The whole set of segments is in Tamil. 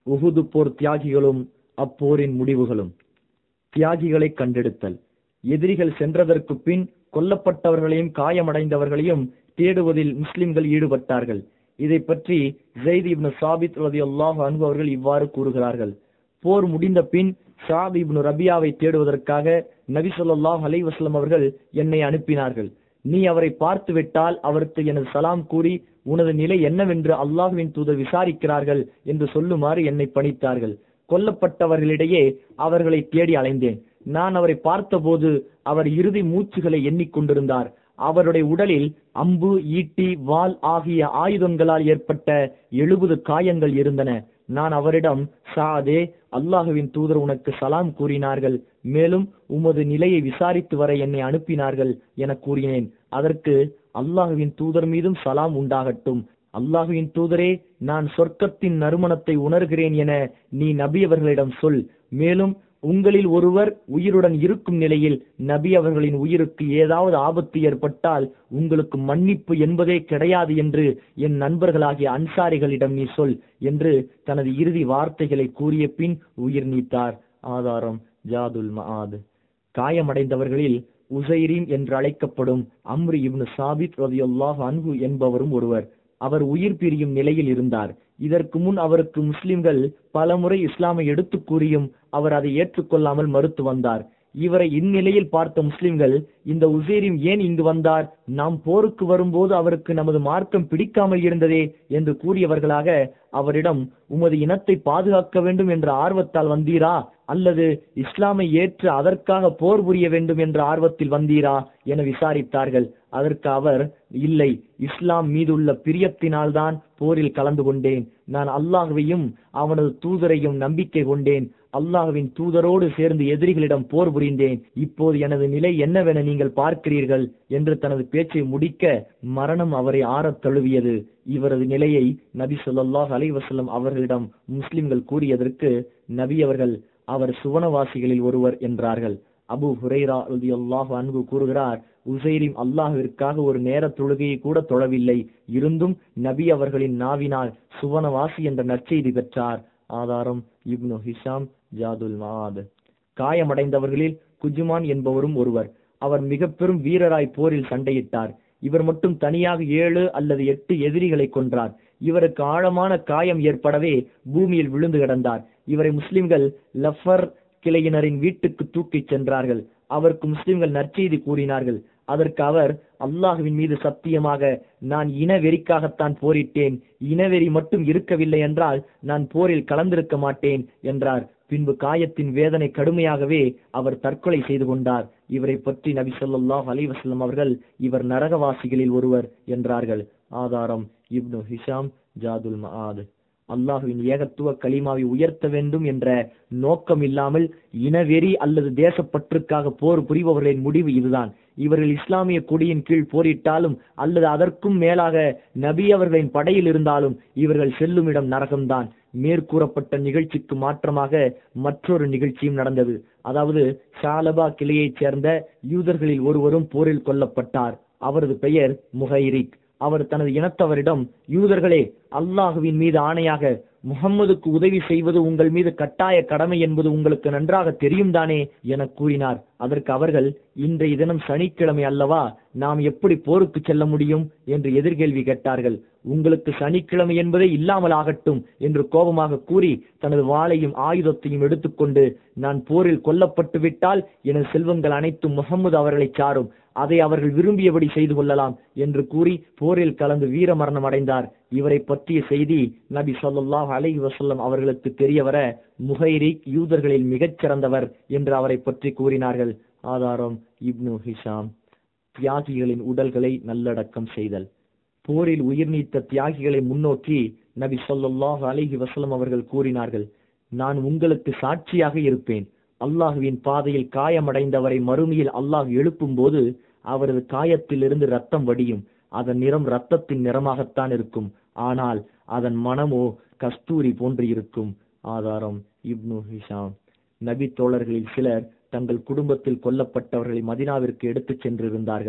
உஹுது போர் தியாகிகளும் அப்போரின் முடிவுகளும் தியாகிகளை கண்டெடுத்தல் எதிரிகள் சென்றதற்கு பின் கொல்லப்பட்டவர்களையும் காயமடைந்தவர்களையும் தேடுவதில் முஸ்லிம்கள் ஈடுபட்டார்கள் இதை பற்றி ஜெயித் இப்னு சாபித் ரலியல்லாஹு அன்ஹு அவர்கள் இவ்வாறு கூறுகிறார்கள் போர் முடிந்த பின் ஷாத் இப்னு ரபியாவை தேடுவதற்காக நபி ஸல்லல்லாஹு அலைஹி வஸல்லம் அவர்கள் என்னை அனுப்பினார்கள் நீ அவரை பார்த்து விட்டால் அவருக்கு எனது சலாம் கூறி உனது நிலை என்னவென்று அல்லாஹுவின் தூதர் விசாரிக்கிறார்கள் என்று சொல்லுமாறு என்னை பணித்தார்கள் கொல்லப்பட்டவர்களிடையே அவர்களை தேடி அலைந்தேன் நான் அவரை பார்த்தபோது அவர் இறுதி மூச்சுகளை எண்ணிக்கொண்டிருந்தார் அவருடைய உடலில் அம்பு ஈட்டி வாள் ஆகிய ஆயுதங்களால் ஏற்பட்ட எழுபது காயங்கள் இருந்தன நான் அவரிடம் சாதே அல்லாஹுவின் தூதர் உனக்கு சலாம் கூறினார்கள் மேலும் உமது நிலையை விசாரித்து வர என்னை அனுப்பினார்கள் என கூறினேன் அதற்கு அல்லாஹுவின் தூதர் மீதும் சலாம் உண்டாகட்டும் அல்லாஹுவின் தூதரே நான் சொர்க்கத்தின் நறுமணத்தை உணர்கிறேன் என நீ நபி அவர்களிடம் சொல் மேலும் உங்களில் ஒருவர் உயிருடன் இருக்கும் நிலையில் நபி அவர்களின் உயிருக்கு ஏதாவது ஆபத்து ஏற்பட்டால் உங்களுக்கு மன்னிப்பு என்பதே கிடையாது என்று என் நண்பர்களாகிய அன்சாரிகளிடம் நீ சொல் என்று தனது இறுதி வார்த்தைகளை கூறிய பின் உயிர் நீத்தார் ஆதாரம் ஜாதுல் மஆத் காயமடைந்தவர்களில் உசைரீம் என்று அழைக்கப்படும் அம்ரு இப்னு சாபித் ரலியல்லாஹு அன்ஹு என்பவரும் ஒருவர் அவர் உயிர் பிரியும் நிலையில் இருந்தார் இதற்கு முன் அவருக்கு முஸ்லிம்கள் பலமுறை இஸ்லாமை எடுத்து கூறியும் அவர் அதை ஏற்றுக்கொள்ளாமல் மறுத்து வந்தார் இவரை இந்நிலையில் பார்த்த முஸ்லிம்கள் இந்த உசேரிம் ஏன் இங்கு வந்தார் நாம் போருக்கு வரும்போது அவருக்கு நமது மார்க்கம் பிடிக்காமல் இருந்ததே என்று கூறியவர்களாக அவரிடம் உமது இனத்தை பாதுகாக்க வேண்டும் என்ற ஆர்வத்தால் வந்தீரா அல்லது இஸ்லாமை ஏற்று அதற்காக போர் புரிய வேண்டும் என்ற ஆர்வத்தில் வந்தீரா என விசாரித்தார்கள் அதற்கு அவர் இல்லை இஸ்லாம் மீதுள்ள பிரியத்தினால்தான் போரில் கலந்து கொண்டேன் நான் அல்லாஹுவையும் அவனது தூதரையும் நம்பிக்கை கொண்டேன் அல்லாஹுவின் தூதரோடு சேர்ந்து எதிரிகளிடம் போர் புரிந்தேன் இப்போது எனது நிலை என்னவென நீங்கள் பார்க்கிறீர்கள் என்று தனது பேச்சை முடிக்க மரணம் அவரை ஆறத் தழுவியது இவரது நிலையை நபி ஸல்லல்லாஹு அலைஹி வஸல்லம் அவர்களிடம் முஸ்லிம்கள் கூறியதற்கு நபி அவர்கள் அவர் சுவனவாசிகளில் ஒருவர் என்றார்கள் அபு ஹுரைரா ரலியல்லாஹு அன்ஹு கூறுகிறார் உசைரிம் அல்லாஹ்விற்காக ஒரு நேர தொழுகையை கூட தொழவில்லை இருந்தும் நபி அவர்களின் நாவினால் சுவனவாசி என்ற நற்செய்தி பெற்றார் ஆதாரம் இப்னு ஹிஷாம் ஜாதுல் மாத் காயமடைந்தவர்களில் குஜுமான் என்பவரும் ஒருவர் அவர் மிக பெரும் வீரராய் போரில் சண்டையிட்டார் இவர் மட்டும் தனியாக ஏழு அல்லது எட்டு எதிரிகளை கொன்றார் இவருக்கு ஆழமான காயம் ஏற்படவே பூமியில் விழுந்து கிடந்தார் இவரை முஸ்லிம்கள் லஃபர் கிளையினரின் வீட்டுக்கு தூக்கிச் சென்றார்கள் அவருக்கு முஸ்லிம்கள் நற்செய்தி கூறினார்கள் அதற்கு அவர் அல்லாஹுவின் மீது சத்தியமாக நான் இனவெறிக்காகத்தான் போரிட்டேன் இனவெறி மட்டும் இருக்கவில்லை என்றால் நான் போரில் கலந்திருக்க மாட்டேன் என்றார் பின்பு காயத்தின் வேதனை கடுமையாகவே அவர் தற்கொலை செய்து கொண்டார் இவரை பற்றி நபி ஸல்லல்லாஹு அலைஹி வஸல்லம் அவர்கள் இவர் நரகவாசிகளில் ஒருவர் என்றார்கள் ஆதாரம் இப்னு ஹிஷாம் ஜாதுல் மஆத் அல்லாஹுவின் ஏகத்துவ கலிமாவை உயர்த்த வேண்டும் என்ற நோக்கம் இல்லாமல் இனவெறி அல்லது தேசப்பற்றுக்காக போர் புரிபவர்களின் முடிவு இதுதான் இவர்கள் இஸ்லாமிய கொடியின் கீழ் போரிட்டாலும் அல்லது அதற்கும் மேலாக நபி அவர்களின் படையில் இருந்தாலும் இவர்கள் செல்லும் இடம் நரகம்தான் மேற்கூறப்பட்ட நிகழ்ச்சிக்கு மாற்றமாக மற்றொரு நிகழ்ச்சியும் நடந்தது அதாவது ஷாலபா கிளையைச் சேர்ந்த யூதர்களில் ஒருவரும் போரில் கொல்லப்பட்டார் அவரது பெயர் முஹைரிக் அவர் தனது இனத்தவரிடம் யூதர்களே அல்லாஹுவின் மீது ஆணையாக முகம்மதுக்கு உதவி செய்வது உங்கள் மீது கட்டாய கடமை என்பது உங்களுக்கு நன்றாக தெரியும் தானே என கூறினார் அதற்கு அவர்கள் இன்றைய தினம் சனிக்கிழமை அல்லவா நாம் எப்படி போருக்கு செல்ல முடியும் என்று எதிர்கேள்வி கேட்டார்கள் உங்களுக்கு சனிக்கிழமை என்பதே இல்லாமல் ஆகட்டும் என்று கோபமாக கூறி தனது வாளையும் ஆயுதத்தையும் எடுத்துக்கொண்டு நான் போரில் கொல்லப்பட்டு விட்டால் எனது செல்வங்கள் அனைத்தும் முகம்மது அவர்களை சாரும் அதை அவர்கள் விரும்பியபடி செய்து கொள்ளலாம் என்று கூறி போரில் கலந்து வீர மரணம் அடைந்தார் இவரை பற்றிய செய்தி நபி ஸல்லல்லாஹு அலைஹி வஸல்லம் அவர்களுக்கு தெரியவர முஹைரிக் யூதர்களில் மிகச் சிறந்தவர் என்று அவரை பற்றி கூறினார்கள் ஆதாரம் இப்னு ஹிஷாம் தியாகிகளின் உடல்களை நல்லடக்கம் செய்தல் போரில் உயிர் நீத்த தியாகிகளை முன்னோக்கி நபி ஸல்லல்லாஹு அலைஹி வஸல்லம் அவர்கள் கூறினார்கள் நான் உங்களுக்கு சாட்சியாக இருப்பேன் அல்லாஹுவின் பாதையில் காயமடைந்தவரை மறுமையில் அல்லாஹ் எழுப்பும் போது அவரது காயத்திலிருந்து ரத்தம் வடியும் அதன் நிறம் ரத்தத்தின் நிறமாகத்தான் இருக்கும் ஆனால் அதன் மனமோ கஸ்தூரி போன்று இருக்கும் ஆதாரம் இப்னு ஹிஷாம் நபி தோழர்களில் சிலர் தங்கள் குடும்பத்தில் கொல்லப்பட்டவர்களை மதினாவிற்கு எடுத்துச் சென்றிருந்தார்கள்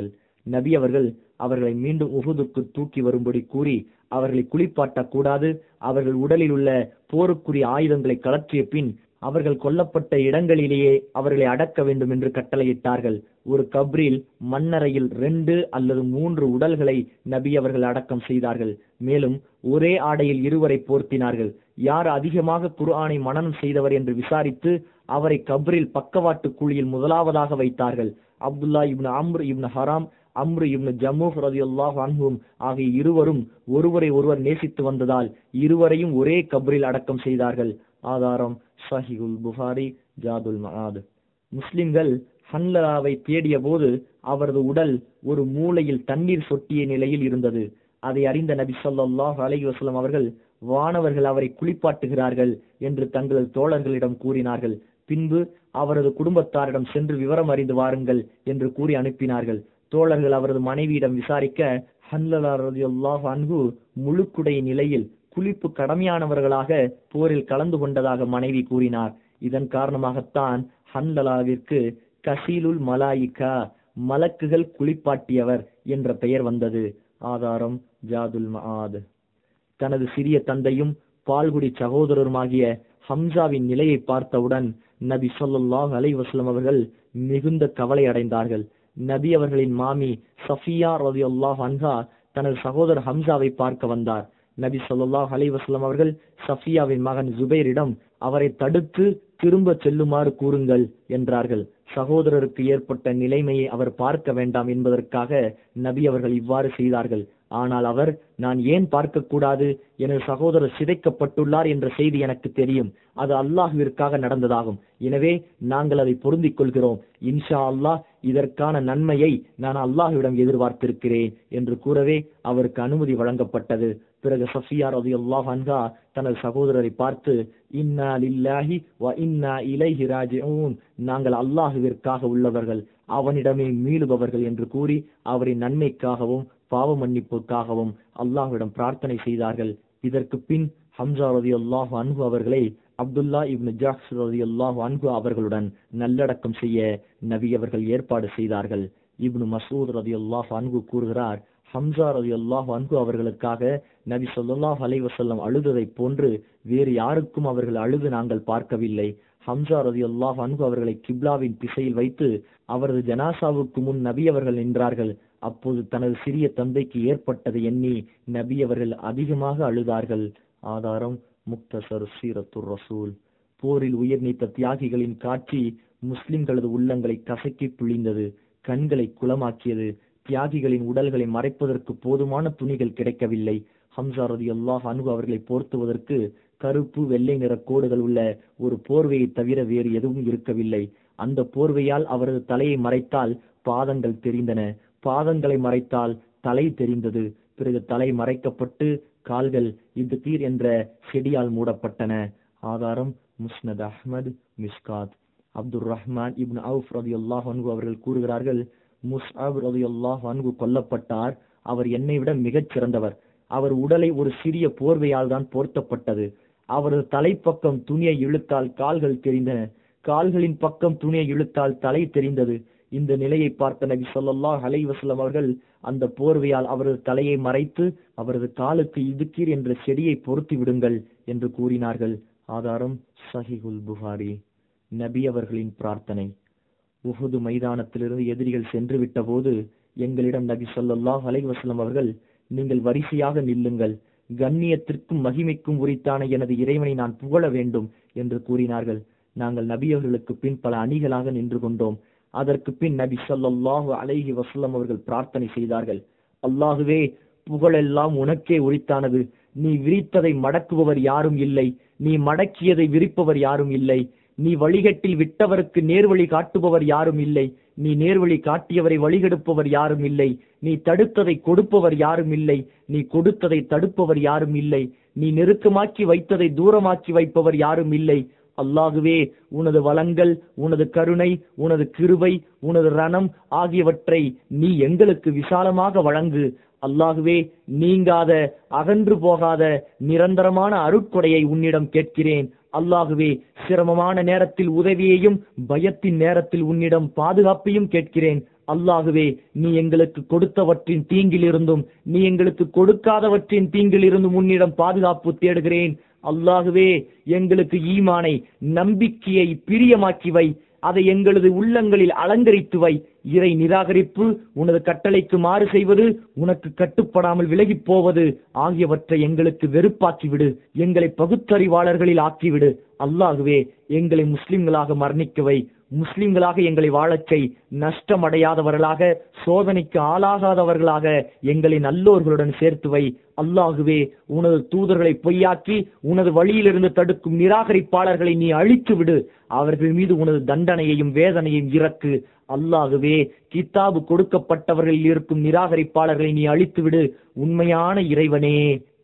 நபி அவர்கள் அவர்களை மீண்டும் உஹுதுக்கு தூக்கி வரும்படி கூறி அவர்களை குளிப்பாட்டக் கூடாது அவர்கள் உடலில் உள்ள போருக்குரிய ஆயுதங்களை கலற்றிய பின் அவர்கள் கொல்லப்பட்ட இடங்களிலேயே அவர்களை அடக்க வேண்டும் என்று கட்டளையிட்டார்கள் ஒரு கப்ரில் மண்ணறையில் ரெண்டு அல்லது மூன்று உடல்களை நபி அவர்கள் அடக்கம் செய்தார்கள் மேலும் ஒரே ஆடையில் இருவரை போர்த்தினார்கள் யார் அதிகமாக குர்ஆனை மனனம் செய்தவர் என்று விசாரித்து அவரை கப்ரில் பக்கவாட்டு குழியில் முதலாவதாக வைத்தார்கள் அப்துல்லா இப்னு அம்ர் இப்னு ஹராம் அம்ரு இப்னு ஜம்மூஹ் ரதியுல்லாஹ் அன்ஹும் ஆகிய இருவரும் ஒருவரை ஒருவர் நேசித்து வந்ததால் இருவரையும் ஒரே கப்ரில் அடக்கம் செய்தார்கள் ஆதாரம் சஹிகுல் புகாரி ஜாதுல் மஆத் முஸ்லிம்கள் ஹன்லராவை தேடிய போது அவரது உடல் ஒரு மூலையில் தண்ணீர் சொட்டிய நிலையில் இருந்தது அதை அறிந்த நபி ஸல்லல்லாஹு அலைஹி வஸல்லம் அவர்கள் வானவர்கள் அவரை குளிப்பாட்டுகிறார்கள் என்று தங்களது தோழர்களிடம் கூறினார்கள் பின்பு அவரது குடும்பத்தாரிடம் சென்று விவரம் அறிந்து வாருங்கள் என்று கூறி அனுப்பினார்கள் தோழர்கள் அவரது மனைவியிடம் விசாரிக்க ஹன்லலா ரலியல்லாஹு அன்ஹு முழுக்குடை நிலையில் குளிப்பு கடமையானவர்களாக போரில் கலந்து கொண்டதாக மனைவி கூறினார் இதன் காரணமாகத்தான் ஹன்லலாவிற்கு கசீலுல் மலாயிகா மலக்குகள் குளிப்பாட்டியவர் என்ற பெயர் வந்தது ஆதாரம் ஜாதுல் மஆத் தனது சிறிய தந்தையும் பால்குடி சகோதரருமாகிய ஹம்சாவின் நிலையை பார்த்தவுடன் நபி ஸல்லல்லாஹு அலைஹி வஸல்லம் அவர்கள் மிகுந்த கவலை அடைந்தார்கள் நபி அவர்களின் மாமி சஃபியா ரலியல்லாஹு அன்ஹா தனது சகோதரர் ஹம்சாவை பார்க்க வந்தார் நபி ஸல்லல்லாஹு அலைஹி வஸல்லம் அவர்கள் சஃபியாவின் மகன் ஜுபைரிடம் அவரை தடுத்து திரும்ப செல்லுமாறு கூறுங்கள் என்றார்கள் சகோதரருக்கு ஏற்பட்ட நிலைமையை அவர் பார்க்க வேண்டாம் என்பதற்காக நபி அவர்கள் இவ்வாறு செய்தார்கள் ஆனால் அவர் நான் ஏன் பார்க்க கூடாது எனது சகோதரர் சிதைக்கப்பட்டுள்ளார் என்ற செய்தி எனக்கு தெரியும் அது அல்லாஹுவிற்காக நடந்ததாகும் எனவே நாங்கள் அதை பொருந்திக் கொள்கிறோம் இன்ஷா அல்லாஹ் இதற்கான நன்மையை நான் அல்லாஹுவிடம் எதிர்பார்த்திருக்கிறேன் என்று கூறவே அவருக்கு அனுமதி வழங்கப்பட்டது பிறகு சஃபியா ரலியல்லாஹு அன்ஹா தனது சகோதரரை பார்த்து இன்னா லில்லாஹி வ இன்னா இலைஹி ராஜிஊன் நாங்கள் அல்லாஹுவிற்காக உள்ளவர்கள் அவனிடமே மீளுபவர்கள் என்று கூறி அவரின் நன்மைக்காகவும் பாவ மன்னிப்புக்காகவும் அல்லாஹ்விடம் பிரார்த்தனை செய்தார்கள் இதற்கு பின் ஹம்சா ரலியல்லாஹு அன்ஹு அவர்களை அப்துல்லா இப்னு ஜாக்ஸ் ரலியல்லாஹு அன்ஹு அவர்களுடன் நல்லடக்கம் செய்ய நபி அவர்கள் ஏற்பாடு செய்தார்கள் இப்னு மசூத் ரலியல்லாஹு அன்ஹு கூறுகிறார் ஹம்சா ரலியல்லாஹு அன்ஹு அவர்களுக்காக நபி ஸல்லல்லாஹு அலைஹி வஸல்லம் அழுததைப் போன்று வேறு யாருக்கும் அவர்கள் அழுது நாங்கள் பார்க்கவில்லை ஹம்சா ரலியல்லாஹு அன்ஹு அவர்களை கிப்லாவின் திசையில் வைத்து அவரது ஜனாசாவுக்கு முன் நபி அவர்கள் நின்றார்கள் அப்போது தனது சிறிய தந்தைக்கு ஏற்பட்டதை எண்ணி நபி அவர்கள் அதிகமாக அழுதார்கள் ஆதாரம் முக்தசர் சீரத்துர் ரசூல் போரில் உயிர் நீத்த தியாகிகளின் காட்சி முஸ்லிம்களது உள்ளங்களை கசக்கி பிழிந்தது கண்களை குளமாக்கியது தியாகிகளின் உடல்களை மறைப்பதற்கு போதுமான துணிகள் கிடைக்கவில்லை ஹம்சா ரதி அல்லாஹ் அன்பு அவர்களை போர்த்துவதற்கு கருப்பு வெள்ளை நிற கோடுகள் உள்ள ஒரு போர்வையை தவிர வேறு எதுவும் இருக்கவில்லை அந்த போர்வையால் அவரது தலையை மறைத்தால் பாதங்கள் தெரிந்தன பாதங்களை மறைத்தால் தலை தெரிந்தது பிறகு தலை மறைக்கப்பட்டு கால்கள் இத்துகீர் என்ற செடியால் மூடப்பட்டன ஆதாரம் Musnad Ahmad Mishkat Abdur Rahman ibn Awf ரதியுல்லாஹ் அன்கு அவர்கள் கூறுகிறார்கள் முஸ்அப் ரதியுல்லாஹ் அன்கு கொல்லப்பட்டார் அவர் என்னை விட மிகச் சிறந்தவர் அவர் உடலை ஒரு சிறிய போர்வையால் தான் போர்த்தப்பட்டது அவரது தலைப்பக்கம் துணியை இழுத்தால் கால்கள் தெரிந்தன கால்களின் பக்கம் துணியை இழுத்தால் தலை தெரிந்தது இந்த நிலையை பார்த்த நபி ஸல்லல்லாஹு அலைஹி வஸல்லம் அவர்கள் அந்த போர்வையால் அவரது தலையை மறைத்து அவரது காலுக்கு இடுக்கீர் என்ற செடியை பொருத்தி விடுங்கள் என்று கூறினார்கள் ஆதாரம் சஹிகுல் புகாரி நபி அவர்களின் பிரார்த்தனை உஹுது மைதானத்திலிருந்து எதிரிகள் சென்று விட்ட போது எங்களிடம் நபி ஸல்லல்லாஹு அலைஹி வஸல்லம் அவர்கள் நீங்கள் வரிசையாக நில்லுங்கள் கண்ணியத்திற்கும் மகிமைக்கும் உரித்தான எனது இறைவனை நான் புகழ வேண்டும் என்று கூறினார்கள் நாங்கள் நபி அவர்களுக்கு பின் பல அணிகளாக நின்று கொண்டோம் அதற்கு பின் நபி ஸல்லல்லாஹு அலைஹி வஸல்லம் அவர்கள் பிரார்த்தனை செய்தார்கள் அல்லாஹுவே புகழெல்லாம் உனக்கே உரித்தானது நீ விரித்ததை மடக்குபவர் யாரும் இல்லை நீ மடக்கியதை விரிப்பவர் யாரும் இல்லை நீ வழிகட்டில் விட்டவருக்கு நேர்வழி காட்டுபவர் யாரும் இல்லை நீ நேர்வழி காட்டியவரை வழிகெடுப்பவர் யாரும் இல்லை நீ தடுத்ததை கொடுப்பவர் யாரும் இல்லை நீ கொடுத்ததை தடுப்பவர் யாரும் இல்லை நீ நெருக்கமாக்கி வைத்ததை தூரமாக்கி வைப்பவர் யாரும் இல்லை அல்லாகுவே உனது வளங்கள் உனது கருணை உனது கிருபை உனது ரணம் ஆகியவற்றை நீ எங்களுக்கு விசாலமாக வழங்கு அல்லாகுவே நீங்காத அகன்று போகாத நிரந்தரமான அருட்கொடையை உன்னிடம் கேட்கிறேன் அல்லாகுவே சிரமமான நேரத்தில் உதவியையும் பயத்தின் நேரத்தில் உன்னிடம் பாதுகாப்பையும் கேட்கிறேன் அல்லாகவே நீ எங்களுக்கு கொடுத்தவற்றின் தீங்கிலிருந்தும் நீ எங்களுக்கு கொடுக்காதவற்றின் தீங்கிலிருந்தும் உன்னிடம் பாதுகாப்பு தேடுகிறேன் அல்லாகவே எங்களுக்கு ஈமானை நம்பிக்கையை பிரியமாக்கி வை அதை எங்களது உள்ளங்களில் அலங்கரித்து வை இறை நிராகரிப்பு உனது கட்டளைக்கு மாறு செய்வது உனக்கு கட்டுப்படாமல் விலகிப் போவது ஆகியவற்றை எங்களுக்கு வெறுப்பாக்கிவிடு எங்களை பகுத்தறிவாளர்களில் ஆக்கிவிடு அல்லாகவே எங்களை முஸ்லிம்களாக மரணிக்கவை முஸ்லிம்களாக எங்களை வாழச் செய் நஷ்டமடையாதவர்களாக சோதனைக்கு ஆளாகாதவர்களாக எங்களை நல்லோர்களுடன் சேர்த்து வை அல்லாகுவே உனது தூதர்களை பொய்யாக்கி உனது வழியிலிருந்து தடுக்கும் நிராகரிப்பாளர்களை நீ அழித்து விடு அவர்கள் மீது உனது தண்டனையையும் வேதனையும் இறக்கு அல்லாகவே கித்தாபு கொடுக்கப்பட்டவர்களில் இருக்கும் நிராகரிப்பாளர்களை நீ அழித்து விடு உண்மையான இறைவனே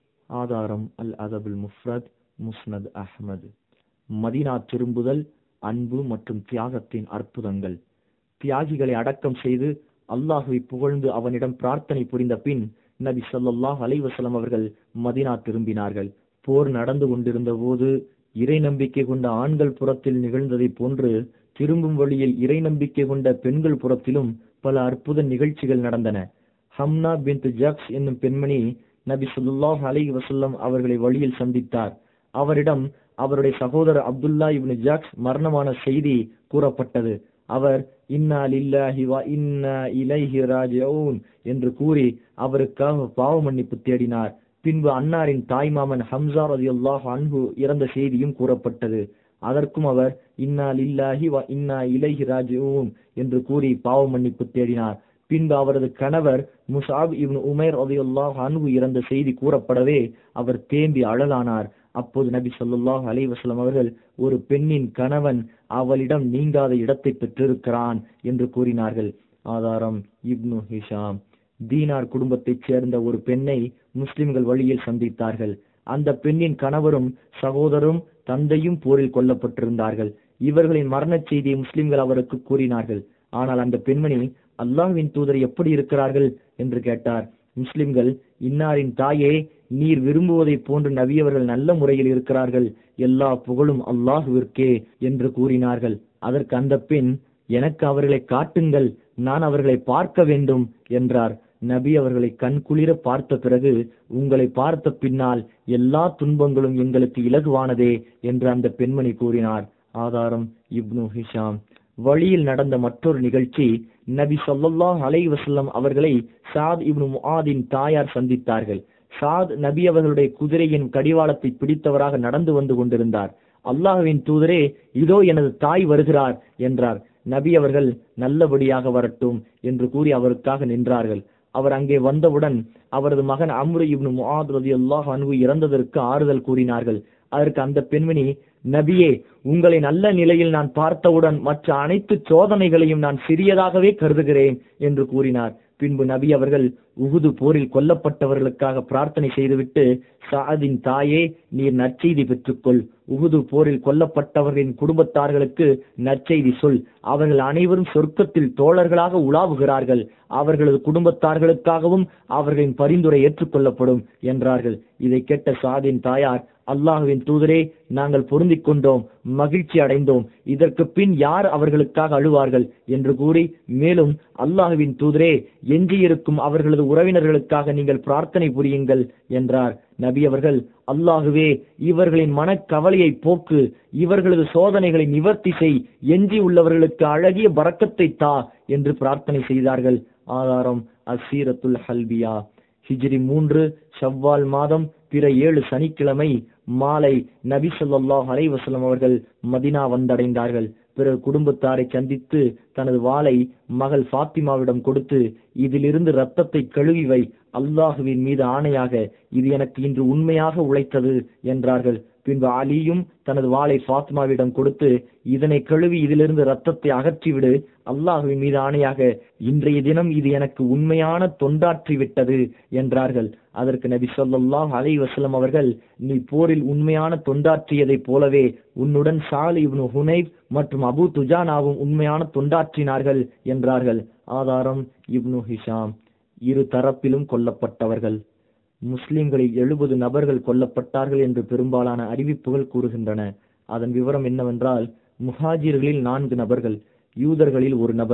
ஆதாரம் அல் அதபுல் முஃப்ரத் முஸ்னத் அஹ்மது மதினா திரும்புதல் அன்பு மற்றும் தியாகத்தின் அற்புதங்கள் தியாகிகளை அடக்கம் செய்து அல்லாஹுவை புகழ்ந்து அவனிடம் பிரார்த்தனை புரிந்த பின் நபி ஸல்லல்லாஹு அலைஹி வஸல்லம் அவர்கள் மதினா திரும்பினார்கள் போர் நடந்து கொண்டிருந்த போது இறை நம்பிக்கை கொண்ட ஆண்கள் புறத்தில் நிகழ்ந்ததைப் போன்று திரும்பும் வழியில் இறை நம்பிக்கை கொண்ட பெண்கள் புறத்திலும் பல அற்புத நிகழ்ச்சிகள் நடந்தன ஹம்னா பின் ஜக்ஸ் என்னும் பெண்மணி நபி ஸல்லல்லாஹு அலைஹி வஸல்லம் அவர்களை வழியில் சந்தித்தார் அவரிடம் அவருடைய சகோதரர் அப்துல்லா இப்னு ஜக்ஸ் மரணமான செய்தி கூறப்பட்டது அவர் இன்னா லில்லாஹி வ இன்னா இலைஹி ராஜிஊன் என்று கூறி அவருக்காக பாவ மன்னிப்பு தேடினார் பின்பு அன்னாரின் தாய்மாமன் ஹம்சா ரலியல்லாஹு அன்ஹு இறந்த செய்தியும் கூறப்பட்டது அதற்கும் அவர் இன்னா லில்லாஹி வ இன்னா இலைஹி ராஜிஊன் என்று கூறி பாவ மன்னிப்பு தேடினார் பின்பு அவரது கணவர் முசாப் இப்னு உமைர் ரலியல்லாஹு அன்ஹு இறந்த செய்தி கூறப்படவே அவர் தேம்பி அழலானார் அப்போது நபி ஸல்லல்லாஹு அலைஹி வஸல்லம் அவர்கள் ஒரு பெண்ணின் கணவன் அவளிடம் நீங்காத இடத்தை பெற்றிருக்கிறான் என்று கூறினார்கள் ஆதாரம் இப்னு ஹிஷாம் தீனார் குடும்பத்தைச் சேர்ந்த ஒரு பெண்ணை முஸ்லிம்கள் வழியில் சந்தித்தார்கள் அந்த பெண்ணின் கணவரும் சகோதரரும் தந்தையும் போரில் கொல்லப்பட்டிருந்தார்கள் இவர்களின் மரணச் செய்தியை முஸ்லிம்கள் அவருக்கு கூறினார்கள் ஆனால் அந்த பெண்மணி அல்லாஹ்வின் தூதர் எப்படி இருக்கிறார்கள் என்று கேட்டார் முஸ்லிம்கள் இன்னாரின் தாயே நீர் விரும்புவதைப் போன்று நபியவர்கள் நல்ல முறையில் இருக்கிறார்கள் எல்லா புகழும் அல்லாஹுவிற்கே என்று கூறினார்கள் அதற்கு அந்த பெண் எனக்கு அவர்களை காட்டுங்கள் நான் அவர்களை பார்க்க வேண்டும் என்றார் நபி அவர்களை கண்குளிர பார்த்த பிறகு உங்களை பார்த்த பின்னால் எல்லா துன்பங்களும் எங்களுக்கு இலகுவானதே என்று அந்த பெண்மணி கூறினார் ஆதாரம் இப்னு ஹிஷாம் வழியில் நடந்த மற்றொரு நிகழ்ச்சி நபி ஸல்லல்லாஹு அலைஹி வஸல்லம் அவர்களை சாத் இப்னு முஆதின் தாயார் சந்தித்தார்கள் சாத் நபி அவர்களுடைய குதிரையின் கடிவாளத்தை பிடித்தவராக நடந்து வந்து கொண்டிருந்தார் அல்லாஹ்வின் தூதரே இதோ எனது தாய் வருகிறார் என்றார் நபி அவர்கள் நல்லபடியாக வரட்டும் என்று கூறி அவருக்காக நின்றார்கள் அவர் அங்கே வந்தவுடன் அவரது மகன் அம்ரு இப்னு முஆத் ரலியல்லாஹு அன்ஹு இறந்ததற்கு ஆறுதல் கூறினார்கள் அதற்கு அந்த பெண்மணி நபியே உங்களை நல்ல நிலையில் நான் பார்த்தவுடன் மற்ற அனைத்து சோதனைகளையும் நான் சிறியதாகவே கருதுகிறேன் என்று கூறினார் பின்பு நபி அவர்கள் உகுது போரில் கொல்லப்பட்டவர்களுக்காக பிரார்த்தனை செய்துவிட்டு சாதின் தாயே நீர் நற்செய்தி பெற்றுக்கொள் உகுது போரில் கொல்லப்பட்டவர்களின் குடும்பத்தார்களுக்கு நற்செய்தி சொல் அவர்கள் அனைவரும் சொர்க்கத்தில் தோழர்களாக உலாவுகிறார்கள் அவர்களது குடும்பத்தார்களுக்காகவும் அவர்களின் பரிந்துரை ஏற்றுக்கொள்ளப்படும் என்றார்கள் இதை கேட்ட சாதின் தாயார் அல்லாஹுவின் தூதரே நாங்கள் பொருந்திக் கொண்டோம் மகிழ்ச்சி அடைந்தோம் இதற்கு பின் யார் அவர்களுக்காக அழுவார்கள் என்று கூறி மேலும் அல்லாஹுவின் தூதரே எஞ்சியிருக்கும் அவர்களது உறவினர்களுக்காக நீங்கள் பிரார்த்தனை புரியுங்கள் என்றார் நபி அவர்கள் அல்லாஹுவே இவர்களின் மனக்கவலையை போக்கு இவர்களது சோதனைகளை நிவர்த்தி செய் எஞ்சி உள்ளவர்களுக்கு அழகிய பறக்கத்தை தா என்று பிரார்த்தனை செய்தார்கள் ஆதாரம் அசீரத்துல் ஹல்பியா ஹிஜ்ரி மூன்று ஷவ்வால் மாதம் பிற ஏழு சனிக்கிழமை மாலை நபி ஸல்லல்லாஹு அலைஹி வஸல்லம் அவர்கள் மதினா வந்தடைந்தார்கள் பிறகு குடும்பத்தாரை சந்தித்து தனது வாளை மகள் ஃபாத்திமாவிடம் கொடுத்து இதிலிருந்து ரத்தத்தை கழுவி வை அல்லாஹுவின் மீது ஆணையாக இது எனக்கு இன்று உண்மையாக உழைத்தது என்றார்கள் பின்பு அலியும் தனது வாளை ஃபாத்திமாவிடம் கொடுத்து இதனை கழுவி இதிலிருந்து ரத்தத்தை அகற்றிவிடு அல்லாஹுவின் மீது ஆணையாக இன்றைய தினம் இது எனக்கு உண்மையான தொண்டாற்றி விட்டது என்றார்கள் அதற்கு நபி ஸல்லல்லாஹு அலைஹி வஸல்லம் அவர்கள் நீ போரில் உண்மையான தொண்டாற்றியதைப் போலவே உன்னுடன் சாலி இப்னு ஹுனைப் மற்றும் அபு துஜானாவும் உண்மையான தொண்டாற்றினார்கள் என்றார்கள் ஆதாரம் இப்னு ஹிஷாம் இரு தரப்பிலும் கொல்லப்பட்டவர்கள் முஸ்லிம்களில் எழுபது நபர்கள் கொல்லப்பட்டார்கள் என்று பெரும்பாலான அறிவிப்புகள் கூறுகின்றன அதன் விவரம் என்னவென்றால் முஹாஜிர்களில் நான்கு நபர்கள் யூதர்களில் ஒரு நபர்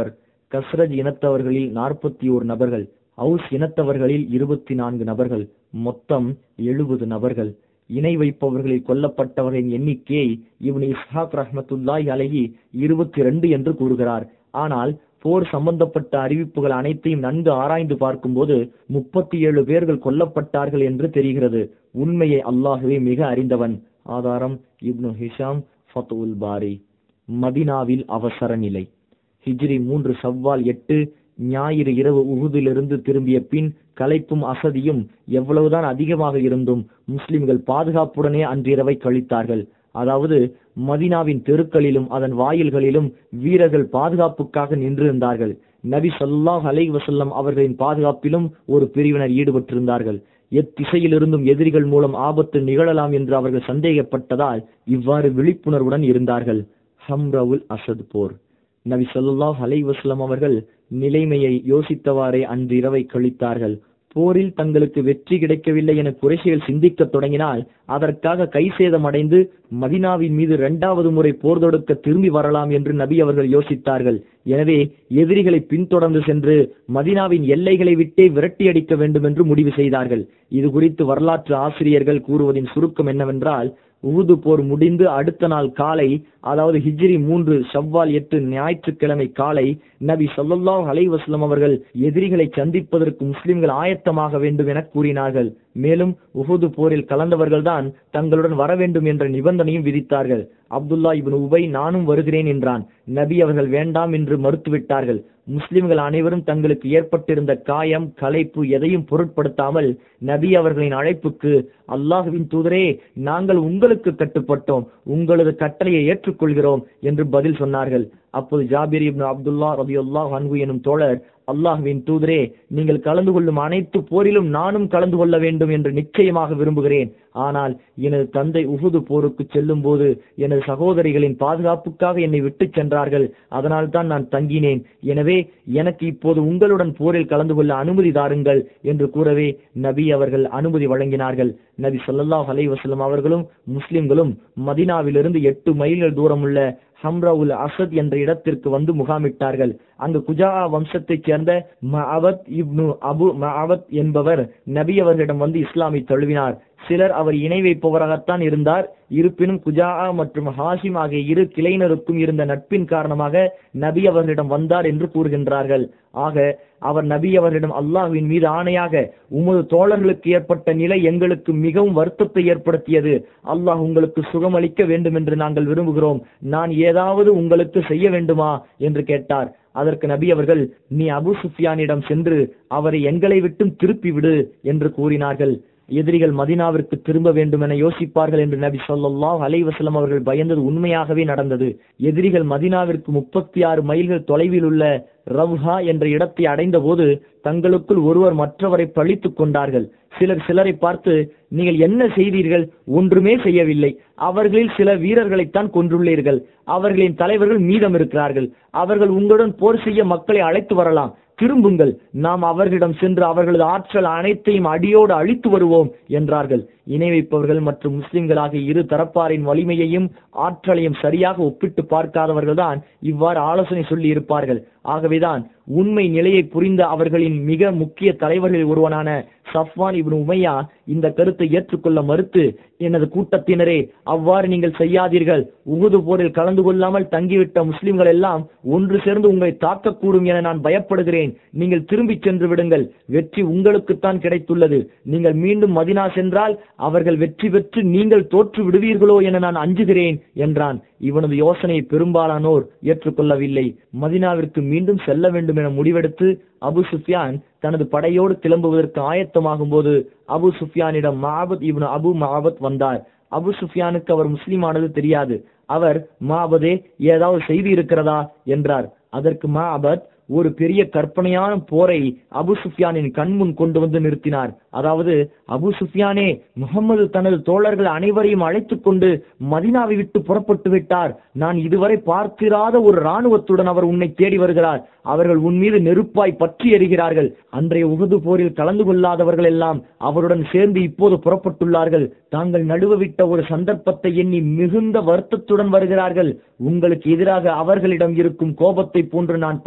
கஸ்ரஜ் இனத்தவர்களில் நாற்பத்தி ஓர் நபர்கள் அவுஸ் இனத்தவர்களில் இருபத்தி நான்கு நபர்கள் மொத்தம் எழுபது நபர்கள் இணை வைப்பவர்களில் கொல்லப்பட்டவர்களின் எண்ணிக்கையை இவன் இஸ்ஹாக் ரஹ்மத்துல்லாஹி அலைஹி இருபத்தி ரெண்டு என்று கூறுகிறார் ஆனால் போர் சம்பந்தப்பட்ட அறிவிப்புகள் அனைத்தையும் நன்கு ஆராய்ந்து பார்க்கும்போது முப்பத்தி ஏழு பேர்கள் கொல்லப்பட்டார்கள் என்று தெரிகிறது உண்மையை அல்லாஹுவே மிக அறிந்தவன் ஆதாரம் இப்னு ஹிஷாம் ஃபத்துல் பாரி மதினாவில் அவசர நிலை ஹிஜ்ரி மூன்று சவ்வால் எட்டு ஞாயிறு இரவு உகுதிலிருந்து திரும்பிய பின் களைப்பும் அசதியும் எவ்வளவுதான் அதிகமாக இருந்தும் முஸ்லிம்கள் பாதுகாப்புடனே அன்றிரவை கழித்தார்கள் அதாவது மதினாவின் தெருக்களிலும் அதன் வாயில்களிலும் வீரர்கள் பாதுகாப்புக்காக நின்றிருந்தார்கள் நபி ஸல்லல்லாஹு அலைஹி வஸல்லம் அவர்களின் பாதுகாப்பிலும் ஒரு பிரிவினர் ஈடுபட்டிருந்தார்கள் எத்திசையிலிருந்தும் எதிரிகள் மூலம் ஆபத்து நிகழலாம் என்று அவர்கள் சந்தேகப்பட்டதால் இவ்வாறு விழிப்புணர்வுடன் இருந்தார்கள் ஹம்ரவுல் அசத் போர் நபி ஸல்லல்லாஹு அலைஹி வஸல்லம் அவர்கள் நிலைமையை யோசித்தவாறே அன்றிரவை கழித்தார்கள் போரில் தங்களுக்கு வெற்றி கிடைக்கவில்லை என குறைஷிகள் சிந்திக்கத் தொடங்கினால் அதற்காக கை சேதமடைந்து மதினாவின் மீது இரண்டாவது முறை போர் தொடுக்க திரும்பி வரலாம் என்று நபி அவர்கள் யோசித்தார்கள் எனவே எதிரிகளை பின்தொடர்ந்து சென்று மதினாவின் எல்லைகளை விட்டே விரட்டி அடிக்க வேண்டும் என்று முடிவு செய்தார்கள் இது குறித்து வரலாற்று ஆசிரியர்கள் கூறுவதின் சுருக்கம் என்னவென்றால் உகுது போர் முடிந்து அடுத்த நாள் காலை அதாவது ஹிஜ்ரி மூன்று ஷவ்வால் எட்டு ஞாயிற்றுக்கிழமை காலை நபி ஸல்லல்லாஹு அலைஹி வஸல்லம் அவர்கள் எதிரிகளை சந்திப்பதற்கு முஸ்லிம்கள் ஆயத்தமாக வேண்டும் என கூறினார்கள் மேலும் உஹுது போரில் கலந்தவர்கள்தான் தங்களுடன் வர வேண்டும் என்ற நிபந்தனையும் விதித்தார்கள் அப்துல்லா இப்னு உபை நானும் வருகிறேன் என்றான் நபி அவர்கள் வேண்டாம் என்று மறுத்துவிட்டார்கள் முஸ்லிம்கள் அனைவரும் தங்களுக்கு ஏற்பட்டிருந்த காயம் களைப்பு எதையும் பொருட்படுத்தாமல் நபி அவர்களின் அழைப்புக்கு அல்லாஹுவின் தூதரே நாங்கள் உங்களுக்கு கட்டுப்பட்டோம் உங்களது கட்டளையை ஏற்றுக்கொள்கிறோம் என்று பதில் சொன்னார்கள் அப்போது ஜாபிர் இப்னு அப்துல்லா ரபியுல்லாஹ் அன்கு எனும் தோழர் அல்லாஹ்வின் தூதரே நீங்கள் கலந்து கொள்ளும் அனைத்து போரிலும் நானும் கலந்து கொள்ள வேண்டும் என்று நிச்சயமாக விரும்புகிறேன் ஆனால் எனது தந்தை உகுது போருக்கு செல்லும் போது எனது சகோதரிகளின் பாதுகாப்புக்காக என்னை விட்டுச் சென்றார்கள் அதனால் தான் நான் தங்கினேன் எனவே எனக்கு இப்போது உங்களுடன் போரில் கலந்து கொள்ள அனுமதி தாருங்கள் என்று கூறவே நபி அவர்கள் அனுமதி வழங்கினார்கள் நபி ஸல்லல்லாஹு அலைஹி வஸல்லம் அவர்களும் முஸ்லிம்களும் மதினாவிலிருந்து எட்டு மைல்கள் தூரமுள்ள ஹம்ரவுல் அசத் என்ற இடத்திற்கு வந்து முகாமிட்டார்கள் அங்கு குஜா வம்சத்தைச் சேர்ந்த மஅவத் இப்னு அபு மஅவத் என்பவர் நபி அவர்களிடம் வந்து இஸ்லாமை தழுவினார் சிலர் அவர் இணை வைப்பவராகத்தான் இருந்தார் இருப்பினும் குஜா மற்றும் ஹாஷிம் ஆகிய இரு கிளையினருக்கும் இருந்த நட்பின் காரணமாக நபி அவர்களிடம் வந்தார் என்று கூறுகின்றார்கள் ஆக அவர் நபி அவர்களிடம் அல்லாஹ்வின் மீது ஆணையாக உமது தோழர்களுக்கு ஏற்பட்ட நிலை எங்களுக்கு மிகவும் வருத்தத்தை ஏற்படுத்தியது அல்லாஹ் உங்களுக்கு சுகமளிக்க வேண்டும் என்று நாங்கள் விரும்புகிறோம் நான் ஏதாவது உங்களுக்கு செய்ய வேண்டுமா என்று கேட்டார் அதற்கு நபி அவர்கள் நீ அபு சுஃபியானிடம் சென்று அவரை எங்களை விட்டும் திருப்பி விடு என்று கூறினார்கள் எதிரிகள் மதினாவிற்கு திரும்ப வேண்டும் என யோசிப்பார்கள் என்று நபி ஸல்லல்லாஹு அலைஹி வஸல்லம் அவர்கள் பயந்தது உண்மையாகவே நடந்தது எதிரிகள் மதினாவிற்கு முப்பத்தி ஆறு மைல்கள் தொலைவில் உள்ள ரவ்ஹா என்ற இடத்தை அடைந்த போது தங்களுக்குள் ஒருவர் மற்றவரை பழித்துக் கொண்டார்கள் சிலர் சிலரை பார்த்து நீங்கள் என்ன செய்தீர்கள் ஒன்றுமே செய்யவில்லை அவர்களில் சில வீரர்களைத்தான் கொன்றுள்ளீர்கள் அவர்களின் தலைவர்கள் மீதம் இருக்கிறார்கள் அவர்கள் உங்களுடன் போர் செய்ய மக்களை அழைத்து வரலாம் திரும்புங்கள் நாம் அவர்களிடம் சென்று அவர்களது ஆற்றல் அனைத்தையும் அடியோடு அழித்து வருவோம் என்றார்கள் இணை வைப்பவர்கள் மற்றும் முஸ்லிம்கள் ஆகிய இரு தரப்பாரின் வலிமையையும் ஆற்றலையும் சரியாக ஒப்பிட்டு பார்க்காதவர்கள்தான் இவ்வாறு ஆலோசனை சொல்லி இருப்பார்கள் ஆகவேதான் உண்மை நிலையை புரிந்த அவர்களின் மிக முக்கிய தலைவர்களில் ஒருவனான சஃப்வான் இப்னு உமையா இந்த கருத்தை ஏற்றுக்கொள்ள மறுத்து எனது கூட்டத்தினரே அவ்வாறு நீங்கள் செய்யாதீர்கள் உகுது போரில் கலந்து கொள்ளாமல் தங்கிவிட்ட முஸ்லிம்கள் எல்லாம் ஒன்று சேர்ந்து உங்களை தாக்கக்கூடும் என நான் பயப்படுகிறேன் நீங்கள் திரும்பிச் சென்று விடுங்கள் வெற்றி உங்களுக்குத்தான் கிடைத்துள்ளது நீங்கள் மீண்டும் மதினா சென்றால் அவர்கள் வெற்றி பெற்று நீங்கள் தோற்று விடுவீர்களோ என நான் அஞ்சுகிறேன் என்றான் இவனது யோசனையை பெரும்பாலானோர் ஏற்றுக்கொள்ளவில்லை மதினாவிற்கு மீண்டும் செல்ல வேண்டும் என முடிவெடுத்து அபு சுஃபியான் தனது படையோடு கிளம்புவதற்கு ஆயத்தமாகும் போது அபு சுஃபியானிடம் மாபத் இவனு அபு மாபத் வந்தார் அபு சுஃபியானுக்கு அவர் முஸ்லிமானது தெரியாது அவர் மாபதே ஏதாவது செய்தி இருக்கிறதா என்றார் அதற்கு மாபத் ஒரு பெரிய கற்பனையான போரை அபு சுஃபியானின் கண்முன் கொண்டு வந்து நிறுத்தினார் அதாவது அபு சுஃபியானே முகமது தனது தோழர்கள் அனைவரையும் அழைத்துக் கொண்டு மதினாவை விட்டு புறப்பட்டு விட்டார் நான் இதுவரை பார்த்திராத ஒரு இராணுவத்துடன் அவர் உன்னை தேடி வருகிறார் அவர்கள் உன் மீது நெருப்பாய் பற்றி எறிகிறார்கள் அன்றைய உகுது போரில் கலந்து கொள்ளாதவர்கள் எல்லாம் அவருடன் சேர்ந்து இப்போது புறப்பட்டுள்ளார்கள் தாங்கள் நடுவவிட்ட ஒரு சந்தர்ப்பத்தை எண்ணி மிகுந்த வருத்தத்துடன் வருகிறார்கள் உங்களுக்கு எதிராக அவர்களிடம் இருக்கும் கோபத்தை போன்று நான் பார்த்ததே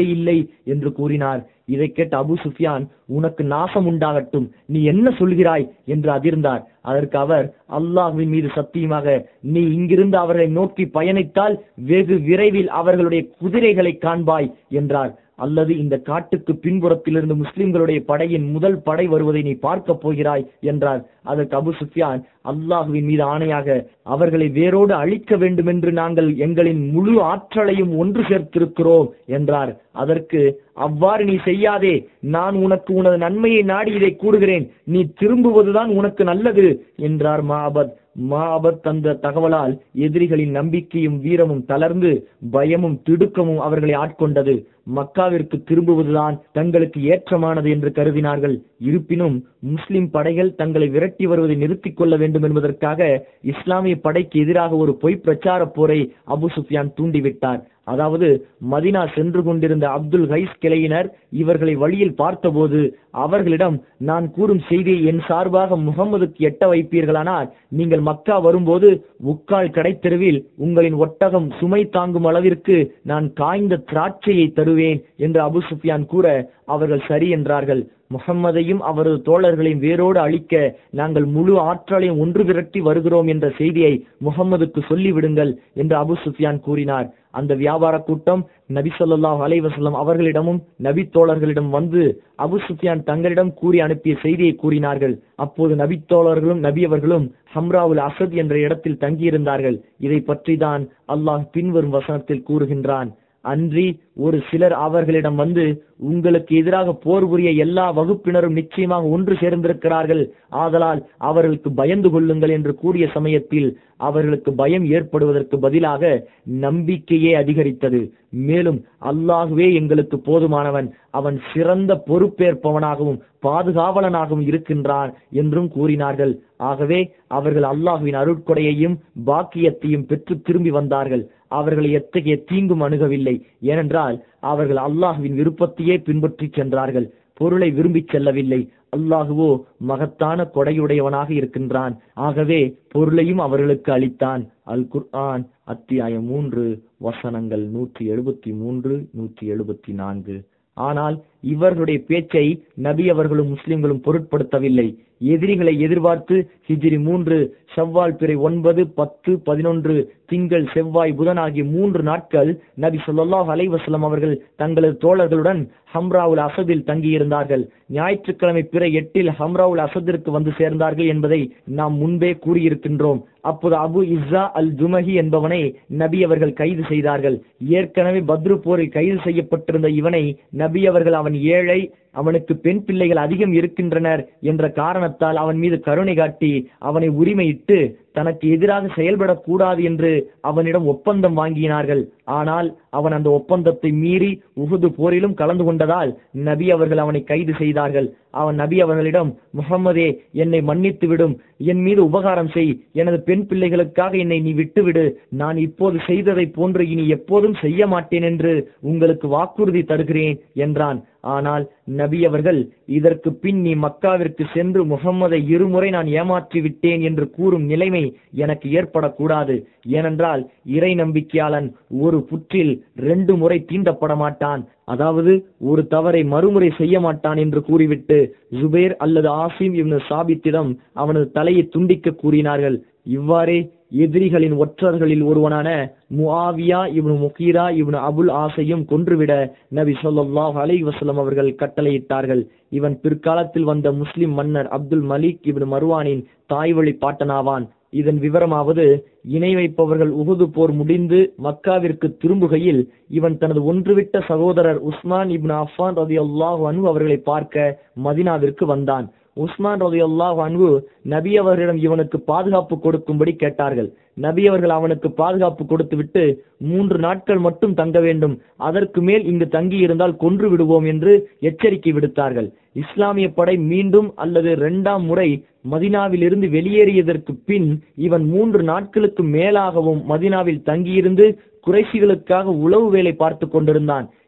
இல்லை என்று கூறினார் இதை கேட்ட அபு சுஃபியான் உனக்கு நாசம் உண்டாகட்டும் நீ என்ன சொல்கிறாய் என்று அதிர்ந்தார் அதற்கு அவர் அல்லாஹ்வின் மீது சத்தியமாக நீ இங்கிருந்து அவர்களை நோக்கி பயணித்தால் வெகு விரைவில் அவர்களுடைய குதிரைகளை காண்பாய் என்றார் அல்லது இந்த காட்டுக்கு பின்புறத்திலிருந்து முஸ்லிம்களுடைய படையின் முதல் படை வருவதை நீ பார்க்க போகிறாய் என்றார் அதற்கு அபு சுஃபியான் அல்லாஹுவின் மீது ஆணையாக அவர்களை வேரோடு அழிக்க வேண்டும் என்று நாங்கள் எங்களின் முழு ஆற்றலையும் ஒன்று சேர்த்திருக்கிறோம் என்றார் அதற்கு அவ்வாறு நீ செய்யாதே நான் உனக்கு உனது நன்மையை நாடி இதை கூறுகிறேன் நீ திரும்புவதுதான் உனக்கு நல்லது என்றார் மாபத் மாபத் தந்த தகவலால் எதிரிகளின் நம்பிக்கையும் வீரமும் தளர்ந்து பயமும் திடுக்கமும் அவர்களை ஆட்கொண்டது மக்காவிற்கு திரும்புவதுதான் தங்களுக்கு ஏற்றமானது என்று கருதினார்கள் இருப்பினும் முஸ்லிம் படைகள் தங்களை விரட்டி வருவதை நிறுத்திக் கொள்ள வேண்டும் என்பதற்காக இஸ்லாமிய படைக்கு எதிராக ஒரு பொய் பிரச்சார போரை அபு சுஃபியான் தூண்டிவிட்டார் அதாவது மதினா சென்று கொண்டிருந்த அப்துல் ஹைஸ் கிளையினர் இவர்களை வழியில் பார்த்தபோது அவர்களிடம் நான் கூறும் செய்தியை என் சார்பாக முகம்மதுக்கு எட்ட வைப்பீர்களானால் நீங்கள் மக்கா வரும்போது உக்கால் கடைத்தெருவில் உங்களின் ஒட்டகம் சுமை தாங்கும் அளவிற்கு நான் காய்ந்த திராட்சையை தருவேன் என்று அபு சுஃபியான் கூற அவர்கள் சரி என்றார்கள் முகம்மதையும் அவரது தோழர்களையும் வேரோடு அழிக்க நாங்கள் முழு ஆற்றலையும் ஒன்று விரட்டி வருகிறோம் என்ற செய்தியை முகம்மதுக்கு சொல்லிவிடுங்கள் என்று அபு சுஃபியான் கூறினார் அந்த வியாபார கூட்டம் நபி சொல்லாஹ் அலைவசல்லம் அவர்களிடமும் நபி தோழர்களிடம் வந்து அபு சுஃபியான் தங்களிடம் கூறி அனுப்பிய செய்தியை கூறினார்கள் அப்போது நபி தோழர்களும் நபி அவர்களும் ஹம்ராவுல் அசத் என்ற இடத்தில் தங்கியிருந்தார்கள் இதை பற்றி தான் அல்லாஹ் பின்வரும் வசனத்தில் கூறுகின்றான் அன்றி ஒரு சிலர் அவர்களிடம் வந்து உங்களுக்கு எதிராக போர் புரிய எல்லா வகுப்பினரும் நிச்சயமாக ஒன்று சேர்ந்திருக்கிறார்கள் ஆதலால் அவர்களுக்கு பயந்து கொள்ளுங்கள் என்று கூறிய சமயத்தில் அவர்களுக்கு பயம் ஏற்படுவதற்கு பதிலாக நம்பிக்கையே அதிகரித்தது மேலும் அல்லாஹுவே எங்களுக்கு போதுமானவன் அவன் சிறந்த பொறுப்பேற்பவனாகவும் பாதுகாவலனாகவும் இருக்கின்றான் என்றும் கூறினார்கள் ஆகவே அவர்கள் அல்லாஹுவின் அருட்கொடையையும் பாக்கியத்தையும் பெற்று திரும்பி வந்தார்கள் அவர்களை எத்தகைய தீங்கும் அணுகவில்லை ஏனென்றால் அவர்கள் அல்லாஹுவின் விருப்பத்தையே பின்பற்றி சென்றார்கள் பொருளை விரும்பிச் செல்லவில்லை அல்லாஹுவோ மகத்தான கொடையுடையவனாக இருக்கின்றான் ஆகவே பொருளையும் அவர்களுக்கு அளித்தான் அல் குர்ஆன் அத்தியாயம் மூன்று வசனங்கள் நூற்றி எழுபத்தி மூன்று நூற்றி எழுபத்தி நான்கு ஆனால் இவர்களுடைய பேச்சை நபி அவர்களும் முஸ்லிம்களும் பொருட்படுத்தவில்லை எதிரிகளை எதிர்பார்த்து ஹிஜ்ரி மூன்று செவ்வால் பிறை ஒன்பது பத்து பதினொன்று திங்கள் செவ்வாய் புதன் ஆகிய மூன்று நாட்கள் நபி சொல்லாஹ் அலைவசலம் அவர்கள் தங்களது தோழர்களுடன் ஹம்ராவுல் அசதில் தங்கியிருந்தார்கள் ஞாயிற்றுக்கிழமை பிற எட்டில் ஹம்ராவுல் அசதிற்கு வந்து சேர்ந்தார்கள் என்பதை நாம் முன்பே கூறியிருக்கின்றோம் அப்போது அபு இஸ்ஸா அல் ஜுமஹி என்பவனை நபி அவர்கள் கைது செய்தார்கள் ஏற்கனவே பத்ரு போரில் கைது செய்யப்பட்டிருந்த இவனை நபி அவர்கள் அவன் ஏழை அவனுக்கு பெண் பிள்ளைகள் அதிகம் இருக்கின்றனர் என்ற காரணத்தால் அவன் மீது கருணை காட்டி அவனை உரிமையிட்டு தனக்கு எதிராக செயல்படக்கூடாது என்று அவனிடம் ஒப்பந்தம் வாங்கினார்கள் ஆனால் அவன் அந்த ஒப்பந்தத்தை மீறி உகுது போரிலும் கலந்து கொண்டதால் நபி அவர்கள் அவனை கைது செய்தார்கள் அவன் நபி அவர்களிடம் முகம்மதே என்னை மன்னித்து விடும் என் மீது உபகாரம் செய் எனது பெண் பிள்ளைகளுக்காக என்னை நீ விட்டுவிடு நான் இப்போது செய்ததை போன்று இனி எப்போதும் செய்ய மாட்டேன் என்று உங்களுக்கு வாக்குறுதி தருகிறேன் என்றான் ஆனால் நபி அவர்கள் இதற்கு பின் நீ மக்காவிற்கு சென்று முகம்மதை இருமுறை நான் ஏமாற்றி விட்டேன் என்று கூறும் நிலைமை எனக்கு ஏற்படக்கூடாது ஏனென்றால் இறை நம்பிக்கையாளன் ஒரு புற்றில் ரெண்டு முறை தீண்டப்பட மாட்டான் அதாவது ஒரு தவறை மறுமுறை செய்ய மாட்டான் என்று கூறிவிட்டு ஜுபேர் அல்லது ஆசிம் இவனு சாபித்திடம் அவனது தலையை துண்டிக்க கூறினார்கள் இவ்வாறே எதிரிகளின் ஒற்றர்களில் ஒருவனான முஆவியா இவனு முகீரா இவனு அபுல் ஆசையும் கொன்றுவிட நபி சொல்லாஹ் அலை வசலம் அவர்கள் கட்டளையிட்டார்கள் இவன் பிற்காலத்தில் வந்த முஸ்லிம் மன்னர் அப்துல் மலிக் இவனு மருவானின் தாய்வழி பாட்டனாவான் இதன் விவரமாவது இணை வைப்பவர்கள் உகுது போர் முடிந்து மக்காவிற்கு திரும்புகையில் இவன் தனது ஒன்றுவிட்ட சகோதரர் உஸ்மான் இப்னு அஃபான் ரதி அல்லாஹ் அனு அவர்களை பார்க்க மதினாவிற்கு வந்தான் உஸ்மான் ரதி அல்லாஹ் அன்பு நபி அவர்களிடம் இவனுக்கு பாதுகாப்பு கொடுக்கும்படி கேட்டார்கள் நபி அவர்கள் அவனுக்கு பாதுகாப்பு கொடுத்துவிட்டு மூன்று நாட்கள் மட்டும் தங்க வேண்டும் அதற்கு மேல் இங்கு தங்கி இருந்தால் கொன்று விடுவோம் என்று எச்சரிக்கை விடுத்தார்கள் இஸ்லாமிய படை மீண்டும் அல்லது இரண்டாம் முறை மதினாவிலிருந்து வெளியேறியதற்கு பின் இவன் மூன்று நாட்களுக்கு மேலாகவும் மதினாவில் தங்கியிருந்து குறைசிகளுக்காக உளவு வேலை பார்த்து கொண்டிருந்தான்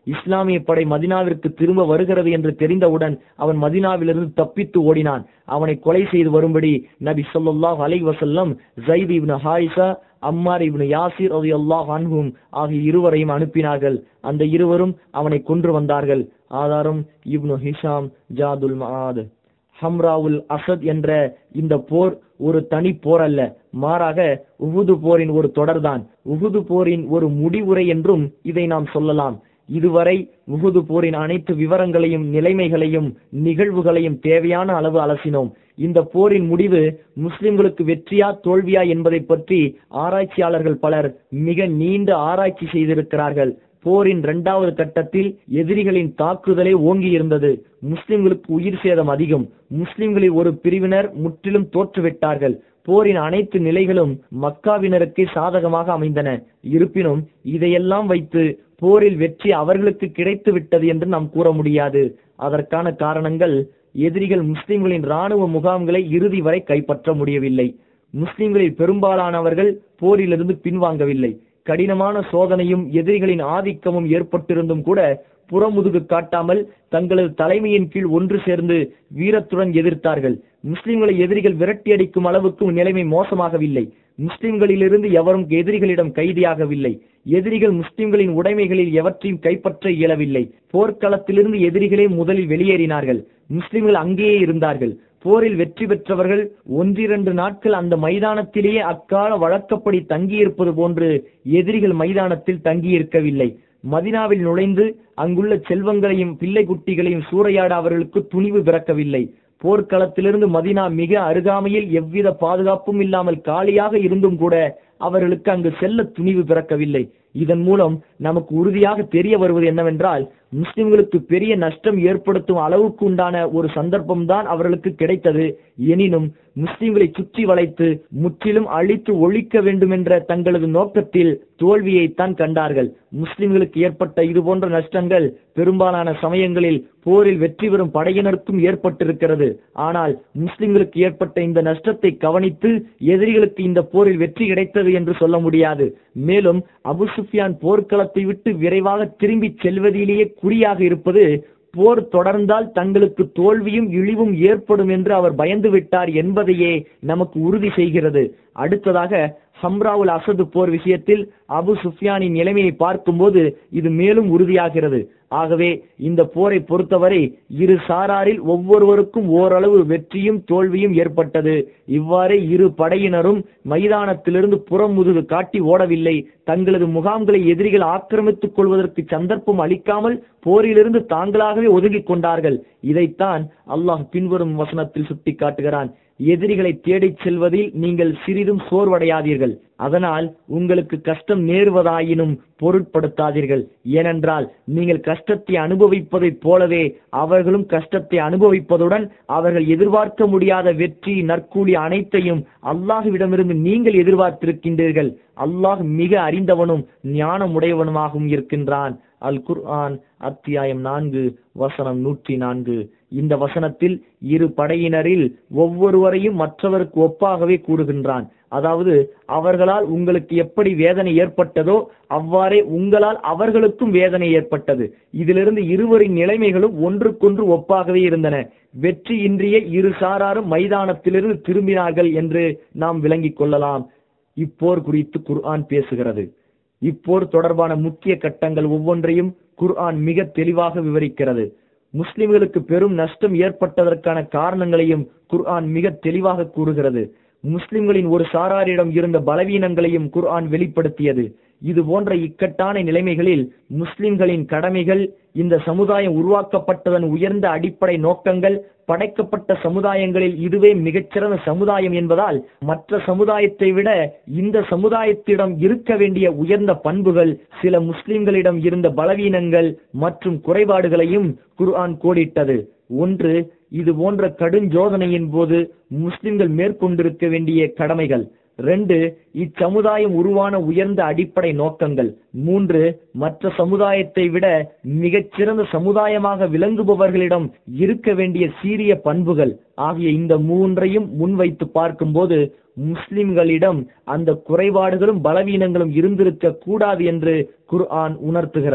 இஸ்லாமிய படை மதினாவிற்கு திரும்ப வருகிறது என்று தெரிந்தவுடன் அவன் மதினாவிலிருந்து தப்பித்து ஓடினான் அவனை கொலை செய்து வரும்படி நபி ஸல்லல்லாஹு அலைஹி வஸல்லம் Zaid ibn Haritha Ammar ibn Yasir ரலியல்லாஹு அன்ஹும் ஆகிய இருவரையும் அனுப்பினார்கள் அந்த இருவரும் அவனை கொன்று வந்தார்கள் ஆதாரம் இப்னு ஹிஷாம் ஜாதுல் மஆத் ஹம்ராவுல் அசத் என்ற இந்த போர் ஒரு தனி போர் அல்ல மாறாக உஹுது போரின் ஒரு தொடர்தான் உஹுது போரின் ஒரு முடிவுரை என்றும் இதை நாம் சொல்லலாம் இதுவரை உஹுது போரின் அனைத்து விவரங்களையும் நிலைமைகளையும் நிகழ்வுகளையும் தேவையான அளவு அலசினோம் இந்த போரின் முடிவு முஸ்லிம்களுக்கு வெற்றியா தோல்வியா என்பதை பற்றி ஆராய்ச்சியாளர்கள் பலர் மிக நீண்ட ஆராய்ச்சி செய்திருக்கிறார்கள் போரின் இரண்டாவது கட்டத்தில் எதிரிகளின் தாக்குதலே ஓங்கி இருந்தது முஸ்லிம்களுக்கு உயிர் சேதம் அதிகம் முஸ்லிம்களில் ஒரு பிரிவினர் முற்றிலும் தோற்றுவிட்டார்கள் போரின் அனைத்து நிலைகளும் மக்காவினருக்கு சாதகமாக அமைந்தன இருப்பினும் இதையெல்லாம் வைத்து போரில் வெற்றி அவர்களுக்கு கிடைத்து விட்டது என்று நாம் கூற முடியாது அதற்கான காரணங்கள் எதிரிகள் முஸ்லிம்களின் ராணுவ முகாம்களை இறுதி வரை கைப்பற்ற முடியவில்லை முஸ்லிம்களில் பெரும்பாலானவர்கள் போரிலிருந்து பின்வாங்கவில்லை கடினமான சோதனையும் எதிரிகளின் ஆதிக்கமும் ஏற்பட்டிருந்தும் கூட புறமுதுகு காட்டாமல் தங்களது தலைமையின் கீழ் ஒன்று சேர்ந்து வீரத்துடன் எதிர்த்தார்கள் முஸ்லிம்களை எதிரிகள் விரட்டி அடிக்கும் அளவுக்கு நிலைமை மோசமாகவில்லை முஸ்லிம்களிலிருந்து எவரும் எதிரிகளிடம் கைதியாகவில்லை எதிரிகள் முஸ்லிம்களின் உடைமைகளில் எவற்றையும் கைப்பற்ற இயலவில்லை போர்க்களத்திலிருந்து எதிரிகளே முதலில் வெளியேறினார்கள் முஸ்லிம்கள் அங்கேயே இருந்தார்கள் போரில் வெற்றி பெற்றவர்கள் ஒன்றிரண்டு நாட்கள் அந்த மைதானத்திலேயே அக்கால வழக்கப்படி தங்கியிருப்பது போன்று எதிரிகள் மைதானத்தில் தங்கியிருக்கவில்லை மதினாவில் நுழைந்து அங்குள்ள செல்வங்களையும் பிள்ளை குட்டிகளையும் சூறையாட அவர்களுக்கு துணிவு பிறக்கவில்லை போர்க்களத்திலிருந்து மதினா மிக அருகாமையில் எவ்வித பாதுகாப்பும் இல்லாமல் காலியாக இருந்தும் கூட அவர்களுக்கு அங்கு செல்ல துணிவு பிறக்கவில்லை இதன் மூலம் நமக்கு உறுதியாக தெரிய வருவது என்னவென்றால் முஸ்லிம்களுக்கு பெரிய நஷ்டம் ஏற்படுத்தும் அளவுக்கு உண்டான ஒரு சந்தர்ப்பம் தான் அவர்களுக்கு கிடைத்தது எனினும் முஸ்லிம்களை சுற்றி வளைத்து முற்றிலும் அழித்து ஒழிக்க வேண்டும் என்ற தங்களது நோக்கத்தில் தோல்வியைத்தான் கண்டார்கள் முஸ்லிம்களுக்கு ஏற்பட்ட இது போன்ற நஷ்டங்கள் பெரும்பாலான சமயங்களில் போரில் வெற்றி பெறும் படையினருக்கும் ஏற்பட்டிருக்கிறது ஆனால் முஸ்லிம்களுக்கு ஏற்பட்ட இந்த நஷ்டத்தை கவனித்து எதிரிகளுக்கு இந்த போரில் வெற்றி கிடைத்தது என்று சொல்ல முடியாது மேலும் அபு சுஃபியான் போர்க்களத்தை விட்டு விரைவாக திரும்பிச் செல்வதிலேயே குறியாக இருப்பது போர் தொடர்ந்தால் தங்களுக்கு தோல்வியும் இழிவும் ஏற்படும் என்று அவர் பயந்து விட்டார் என்பதையே நமக்கு உறுதி செய்கிறது அடுத்ததாக ஹம்ராவுல் அசது போர் விஷயத்தில் அபு சுஃபியானின் நிலைமையை பார்க்கும்போது இது மேலும் உறுதியாகிறது ஆகவே இந்த போரை பொறுத்தவரை இரு சாராரில் ஒவ்வொருவருக்கும் ஓரளவு வெற்றியும் தோல்வியும் ஏற்பட்டது இவ்வாறே இரு படையினரும் மைதானத்திலிருந்து புறம் முதுகு காட்டி ஓடவில்லை தங்களது முகாம்களை எதிரிகள் ஆக்கிரமித்துக் கொள்வதற்கு சந்தர்ப்பம் அளிக்காமல் போரிலிருந்து தாங்களாகவே ஒதுங்கிக் கொண்டார்கள் இதைத்தான் அல்லாஹ் பின்வரும் வசனத்தில் சுட்டிக்காட்டுகிறான் எதிரிகளை தேடிச் செல்வதில் நீங்கள் சிறிதும் சோர்வடையாதீர்கள் அதனால் உங்களுக்கு கஷ்டம் நேருவதாயினும் பொருட்படுத்தாதீர்கள் ஏனென்றால் நீங்கள் கஷ்டத்தை அனுபவிப்பதைப் போலவே அவர்களும் கஷ்டத்தை அனுபவிப்பதுடன் அவர்கள் எதிர்பார்க்க முடியாத வெற்றி நற்கூலி அனைத்தையும் அல்லாஹுவிடமிருந்து நீங்கள் எதிர்பார்த்திருக்கின்றீர்கள் அல்லாஹ் மிக அறிந்தவனும் ஞானமுடையவனுமாகவும் இருக்கின்றான் அல் குர்ஆன் அத்தியாயம் நான்கு வசனம் நூற்றி நான்கு இந்த வசனத்தில் இரு படையினரில் ஒவ்வொருவரையும் மற்றவருக்கு ஒப்பாகவே கூறுகின்றான் அதாவது அவர்களால் உங்களுக்கு எப்படி வேதனை ஏற்பட்டதோ அவ்வாறே உங்களால் அவர்களுக்கும் வேதனை ஏற்பட்டது இதிலிருந்து இருவரின் நிலைமைகளும் ஒன்றுக்கொன்று ஒப்பாகவே இருந்தன வெற்றி இன்றிய இரு சாராரும் மைதானத்திலிருந்து திரும்பினார்கள் என்று நாம் விளங்கிக் கொள்ளலாம் இப்போர் குறித்து குர்ஆன் பேசுகிறது இப்போர் தொடர்பான முக்கிய கட்டங்கள் ஒவ்வொன்றையும் குர்ஆன் மிக தெளிவாக விவரிக்கிறது முஸ்லிம்களுக்கு பெரும் நஷ்டம் ஏற்பட்டதற்கான காரணங்களையும் குர்ஆன் மிக தெளிவாக கூறுகிறது முஸ்லிம்களின் ஒரு சாராரிடம் இருந்த பலவீனங்களையும் குர்ஆன் வெளிப்படுத்தியது இது போன்ற இக்கட்டான நிலைமைகளில் முஸ்லிம்களின் கடமைகள் இந்த சமுதாயம் உருவாக்கப்பட்டதன் உயர்ந்த அடிப்படை நோக்கங்கள் படைக்கப்பட்ட சமுதாயங்களில் இதுவே மிகச்சிறந்த சமுதாயம் என்பதால் மற்ற சமுதாயத்தை விட இந்த சமுதாயத்திடம் இருக்க வேண்டிய உயர்ந்த பண்புகள் சில முஸ்லிம்களிடம் இருந்த பலவீனங்கள் மற்றும் குறைபாடுகளையும் குர்ஆன் கோடிட்டது ஒன்று இது போன்ற கடுஞ்சோதனையின் போது முஸ்லிம்கள் மேற்கொண்டிருக்க வேண்டிய கடமைகள் ரெண்டு இச்சமுதாயம் உருவான உயர்ந்த அடிப்படை நோக்கங்கள் மூன்று மற்ற சமுதாயத்தை விட மிகச்சிறந்த சமுதாயமாக விளங்குபவர்களிடம் இருக்க வேண்டிய சீரிய பண்புகள் ஆகிய இந்த மூன்றையும் முன்வைத்து பார்க்கும்போது முஸ்லிம்களிடம் அந்த குறைபாடுகளும் பலவீனங்களும் இருந்திருக்க கூடாது என்று குர்ஆன் உணர்த்துகிறது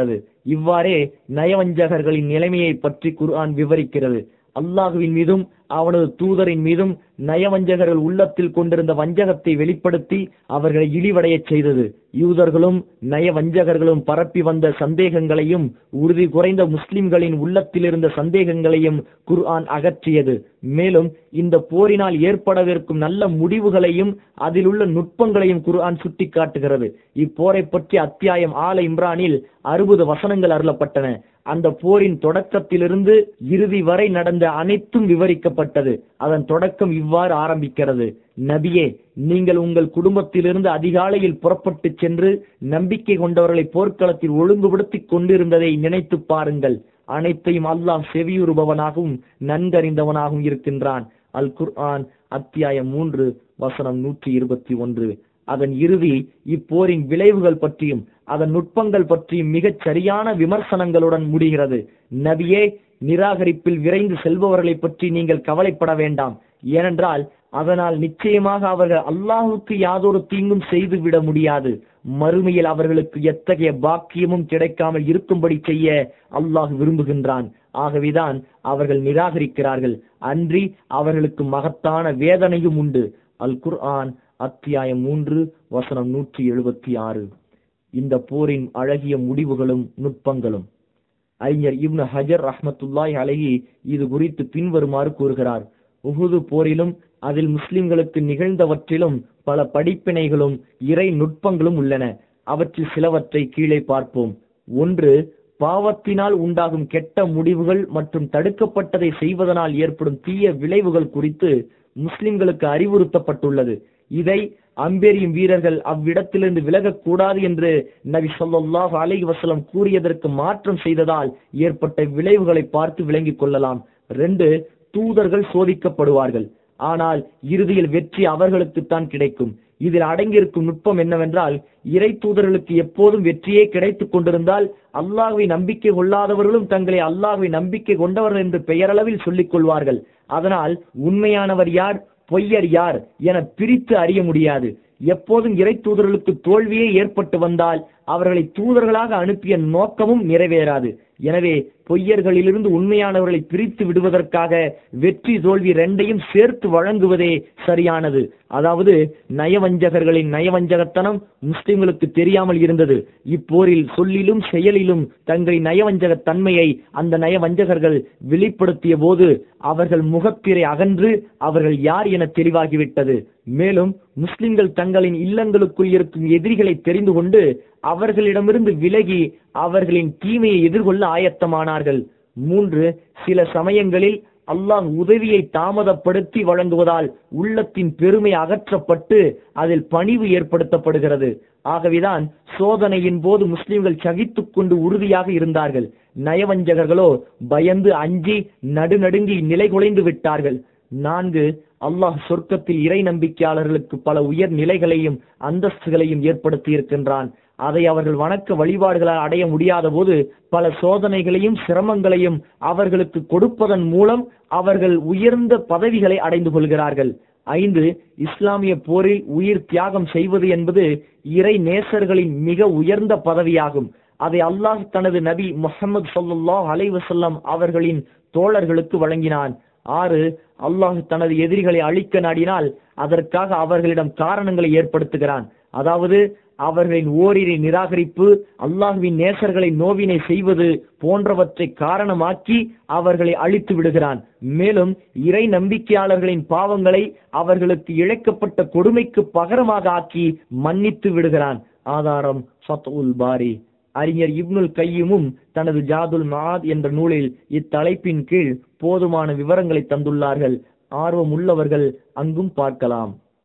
இவ்வாறே நயவஞ்சகர்களின் நிலைமையை பற்றி குர்ஆன் விவரிக்கிறது அல்லாஹுவின் மீதும் அவனது தூதரின் மீதும் நயவஞ்சகர்கள் உள்ளத்தில் கொண்டிருந்த வஞ்சகத்தை வெளிப்படுத்தி அவர்களை இழிவடையச் செய்தது யூதர்களும் நயவஞ்சகர்களும் பரப்பி வந்த சந்தேகங்களையும் உறுதி குறைந்த முஸ்லிம்களின் உள்ளத்தில் இருந்த சந்தேகங்களையும் குர்ஆன் அகற்றியது மேலும் இந்த போரினால் ஏற்படவிருக்கும் நல்ல முடிவுகளையும் அதில் உள்ள நுட்பங்களையும் குர்ஆன் சுட்டிக்காட்டுகிறது இப்போரை பற்றி அத்தியாயம் ஆல இம்ரானில் அறுபது வசனங்கள் அருளப்பட்டன அந்த போரின் தொடக்கத்திலிருந்து இறுதி வரை நடந்த அனைத்தும் விவரிக்கப்பட்டது அதன் தொடக்கம் இவ்வாறு ஆரம்பிக்கிறது நபியே நீங்கள் உங்கள் குடும்பத்திலிருந்து அதிகாலையில் புறப்பட்டு சென்று நம்பிக்கை கொண்டவர்களை போர்க்களத்தில் ஒழுங்குபடுத்திக் கொண்டிருந்ததை நினைத்து பாருங்கள் அனைத்தையும் அல்லாஹ் செவியுறுபவனாகவும் நன்கறிந்தவனாகவும் இருக்கின்றான் அல் குர்ஆன் அத்தியாயம் மூன்று வசனம் நூற்றி இருபத்தி ஒன்று அதன் இறுதி இப்போரின் விளைவுகள் பற்றியும் அதன் நுட்பங்கள் பற்றியும் மிகச் சரியான விமர்சனங்களுடன் முடிகிறது நபியே நிராகரிப்பில் விரைந்து செல்பவர்களை பற்றி நீங்கள் கவலைப்பட வேண்டாம் ஏனென்றால் அதனால் நிச்சயமாக அவர்கள் அல்லாஹுக்கு யாதொரு தீங்கும் செய்து விட முடியாது மறுமையில் அவர்களுக்கு எத்தகைய பாக்கியமும் கிடைக்காமல் இருக்கும்படி செய்ய அல்லாஹ் விரும்புகின்றான் ஆகவேதான் அவர்கள் நிராகரிக்கிறார்கள் அன்றி அவர்களுக்கு மகத்தான வேதனையும் உண்டு அல் குர்ஆன் அத்தியாயம் மூன்று வசனம் நூற்றி எழுபத்தி ஆறு இந்த போரின் அழகிய முடிவுகளும் நுட்பங்களும் அறிஞர் இப்னு ஹஜர் ரஹ்மத்துல்லாய் அலஹி இது குறித்து பின்வருமாறு கூறுகிறார் உஹுது போரிலும் அதில் முஸ்லிம்களுக்கு நிகழ்ந்தவற்றிலும் பல படிப்பினைகளும் இறை நுட்பங்களும் உள்ளன அவற்றில் சிலவற்றை கீழே பார்ப்போம் ஒன்று பாவத்தினால் உண்டாகும் கெட்ட முடிவுகள் மற்றும் தடுக்கப்பட்டதை செய்வதனால் ஏற்படும் தீய விளைவுகள் குறித்து முஸ்லிம்களுக்கு அறிவுறுத்தப்பட்டுள்ளது இதை அம்பெரியும் வீரர்கள் அவ்விடத்திலிருந்து விலகக்கூடாது என்று நபி சொல்லாஹ் அலை வசலம் கூறியதற்கு மாற்றம் செய்ததால் ஏற்பட்ட விளைவுகளை பார்த்து விளங்கிக் கொள்ளலாம் ரெண்டு தூதர்கள் சோதிக்கப்படுவார்கள் ஆனால் இறுதியில் வெற்றி அவர்களுக்குத்தான் கிடைக்கும் இதில் அடங்கியிருக்கும் நுட்பம் என்னவென்றால் இறை தூதர்களுக்கு எப்போதும் வெற்றியே கிடைத்துக் கொண்டிருந்தால் அல்லாஹ்வை நம்பிக்கை கொள்ளாதவர்களும் தங்களை அல்லாஹ்வை நம்பிக்கை கொண்டவர்கள் என்று பெயரளவில் சொல்லிக் கொள்வார்கள் அதனால் உண்மையானவர் யார் பொய்யர் யார் என பிரித்து அறிய முடியாது எப்போதும் இறை தூதர்களுக்கு தோல்வியே ஏற்பட்டு வந்தால் அவர்களை தூதர்களாக அனுப்பிய நோக்கமும் நிறைவேறாது எனவே பொய்யர்களிலிருந்து உண்மையானவர்களை பிரித்து விடுவதற்காக வெற்றி தோல்வி ரெண்டையும் சேர்த்து வழங்குவதே சரியானது அதாவது நயவஞ்சகர்களின் நயவஞ்சகத்தனம் முஸ்லிம்களுக்கு தெரியாமல் இருந்தது இப்போரில் சொல்லிலும் செயலிலும் தங்களின் நயவஞ்சக தன்மையை அந்த நயவஞ்சகர்கள் வெளிப்படுத்திய போது அவர்கள் முகப்பிரை அகன்று அவர்கள் யார் என தெளிவாகிவிட்டது மேலும் முஸ்லிம்கள் தங்களின் இல்லங்களுக்குள் இருக்கும் எதிரிகளை தெரிந்து கொண்டு அவர்களிடமிருந்து விலகி அவர்களின் தீமையை எதிர்கொள்ள ஆயத்தமானார்கள் மூன்று சில சமயங்களில் அல்லாஹ் உதவியை தாமதப்படுத்தி வழங்குவதால் உள்ளத்தின் பெருமை அகற்றப்பட்டு அதில் பணிவு ஏற்படுத்தப்படுகிறது ஆகவேதான் சோதனையின் போது முஸ்லிம்கள் சகித்துக் கொண்டு உறுதியாக இருந்தார்கள் நயவஞ்சகர்களோ பயந்து அஞ்சி நடுநடுங்கி நிலை குலைந்து விட்டார்கள் நான்கு அல்லாஹ் சொர்க்கத்தில் இறை நம்பிக்கையாளர்களுக்கு பல உயர் நிலைகளையும் அந்தஸ்துகளையும் ஏற்படுத்தி இருக்கின்றான் அதை அவர்கள் வணக்க வழிபாடுகளால் அடைய முடியாத போது பல சோதனைகளையும் சிரமங்களையும் அவர்களுக்கு கொடுப்பதன் மூலம் அவர்கள் உயர்ந்த பதவிகளை அடைந்து கொள்கிறார்கள் ஐந்து இஸ்லாமிய போரில் உயிர் தியாகம் செய்வது என்பது இறை நேசர்களின் மிக உயர்ந்த பதவியாகும் அதை அல்லாஹ் தனது நபி முகமது சொல்லாஹ் அலைவசல்லம் அவர்களின் தோழர்களுக்கு வழங்கினான் ஆறு அல்லாஹ் தனது எதிரிகளை அழிக்க நாடினால் அதற்காக அவர்களிடம் காரணங்களை ஏற்படுத்துகிறான் அதாவது அவர்களின் ஓரிரை நிராகரிப்பு அல்லாஹுவின் நேசர்களை நோவினை செய்வது போன்றவற்றை காரணமாக்கி அவர்களை அழித்து விடுகிறான் மேலும் இறை நம்பிக்கையாளர்களின் பாவங்களை அவர்களுக்கு இழைக்கப்பட்ட கொடுமைக்கு பகரமாக ஆக்கி மன்னித்து விடுகிறான் ஆதாரம் ஃபத்உல் பாரி அறிஞர் இப்னுல் கையுமும் தனது ஜாதுல் மாத் என்ற நூலில் இத்தலைப்பின் கீழ் போதுமான விவரங்களை தந்துள்ளார்கள் ஆர்வம் உள்ளவர்கள் அங்கும் பார்க்கலாம்